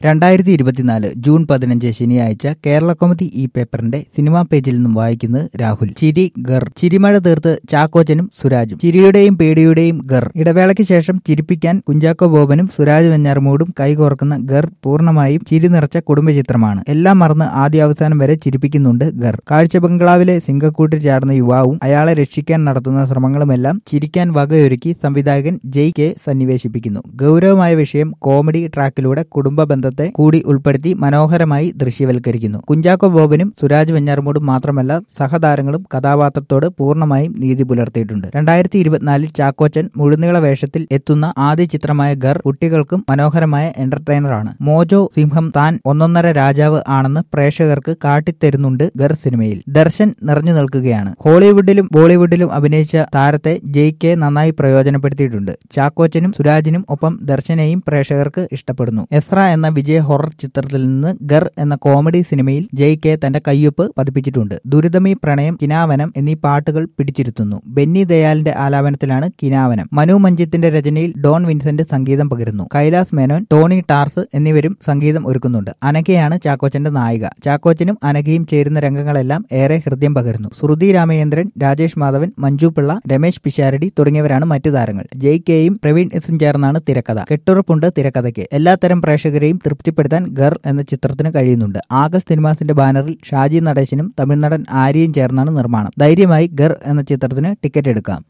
രണ്ടായിരത്തി ഇരുപത്തിനാല് ജൂൺ പതിനഞ്ച് ശനിയാഴ്ച കേരള കോമഡി ഈ പേപ്പറിന്റെ സിനിമാ പേജിൽ നിന്നും വായിക്കുന്നത് രാഹുൽ ചിരി ഗർ ചിരിമഴ തീർത്ത് ചാക്കോച്ചനും സുരാജും ചിരിയുടെയും പേടിയുടെയും ഗർ ഇടവേളയ്ക്ക് ശേഷം ചിരിപ്പിക്കാൻ കുഞ്ചാക്കോ ബോബനും സുരാജ് വെഞ്ഞാറമൂടും കൈകോർക്കുന്ന ഗർ പൂർണ്ണമായും ചിരി നിറച്ച കുടുംബചിത്രമാണ് എല്ലാം മറന്ന് ആദ്യാവസാനം വരെ ചിരിപ്പിക്കുന്നുണ്ട് ഗർ കാഴ്ച ബംഗ്ലാവിലെ സിംഗക്കൂട്ടിൽ ചാടുന്ന യുവാവും അയാളെ രക്ഷിക്കാൻ നടത്തുന്ന ശ്രമങ്ങളുമെല്ലാം ചിരിക്കാൻ വകയൊരുക്കി സംവിധായകൻ ജയ് കെ സന്നിവേശിപ്പിക്കുന്നു ഗൗരവമായ വിഷയം കോമഡി ട്രാക്കിലൂടെ കുടുംബ ബന്ധത്തെ കൂടി ഉൾപ്പെടുത്തി മനോഹരമായി ദൃശ്യവൽക്കരിക്കുന്നു കുഞ്ചാക്കോ ബോബനും സുരാജ് വെഞ്ഞാറമൂടും മാത്രമല്ല സഹതാരങ്ങളും കഥാപാത്രത്തോട് പൂർണ്ണമായും നീതി പുലർത്തിയിട്ടുണ്ട് രണ്ടായിരത്തി ഇരുപത്തിനാലിൽ ചാക്കോച്ചൻ മുഴുനീള വേഷത്തിൽ എത്തുന്ന ആദ്യ ചിത്രമായ ഗർ കുട്ടികൾക്കും മനോഹരമായ എന്റർടൈനറാണ് മോജോ സിംഹം താൻ ഒന്നൊന്നര രാജാവ് ആണെന്ന് പ്രേക്ഷകർക്ക് കാട്ടിത്തരുന്നുണ്ട് ഗർ സിനിമയിൽ ദർശൻ നിറഞ്ഞു നിൽക്കുകയാണ് ഹോളിവുഡിലും ബോളിവുഡിലും അഭിനയിച്ച താരത്തെ ജയ് കെ നന്നായി പ്രയോജനപ്പെടുത്തിയിട്ടുണ്ട് ചാക്കോച്ചനും സുരാജിനും ഒപ്പം ദർശനെയും പ്രേക്ഷകർക്ക് ഇഷ്ടപ്പെടുന്നു എസ്ര എന്ന വിജയ ഹൊറർ ചിത്രത്തിൽ നിന്ന് ഗർ എന്ന കോമഡി സിനിമയിൽ ജയ് കെ തന്റെ കയ്യൊപ്പ് പതിപ്പിച്ചിട്ടുണ്ട് ദുരിതമീ പ്രണയം കിനാവനം എന്നീ പാട്ടുകൾ പിടിച്ചിരുത്തുന്നു ബെന്നി ദയാലിന്റെ ആലാപനത്തിലാണ് കിനാവനം മനു മഞ്ജിത്തിന്റെ രചനയിൽ ഡോൺ വിൻസെന്റ് സംഗീതം പകരുന്നു കൈലാസ് മേനോൻ ടോണി ടാർസ് എന്നിവരും സംഗീതം ഒരുക്കുന്നുണ്ട് അനഘയാണ് ചാക്കോച്ചന്റെ നായിക ചാക്കോച്ചനും അനഘയും ചേരുന്ന രംഗങ്ങളെല്ലാം ഏറെ ഹൃദയം പകരുന്നു ശ്രുതി രാമചന്ദ്രൻ രാജേഷ് മാധവൻ മഞ്ജു പിള്ള രമേശ് പിഷാരടി തുടങ്ങിയവരാണ് മറ്റു താരങ്ങൾ ജയ് കെയും പ്രവീൺ എസും ചേർന്നാണ് തിരക്കഥ കെട്ടുറപ്പുണ്ട് തിരക്കഥയ്ക്ക് എല്ലാത്തരം പ്രേക്ഷകരെയും തൃപ്തിപ്പെടുത്താൻ ഗർ എന്ന ചിത്രത്തിന് കഴിയുന്നുണ്ട് ആഗസ്റ്റ് സിനിമാസിന്റെ ബാനറിൽ ഷാജി നടേശനും തമിഴ്നടൻ ആര്യയും ചേർന്നാണ് നിർമ്മാണം ധൈര്യമായി ഗർ എന്ന ചിത്രത്തിന് ടിക്കറ്റ് എടുക്കാം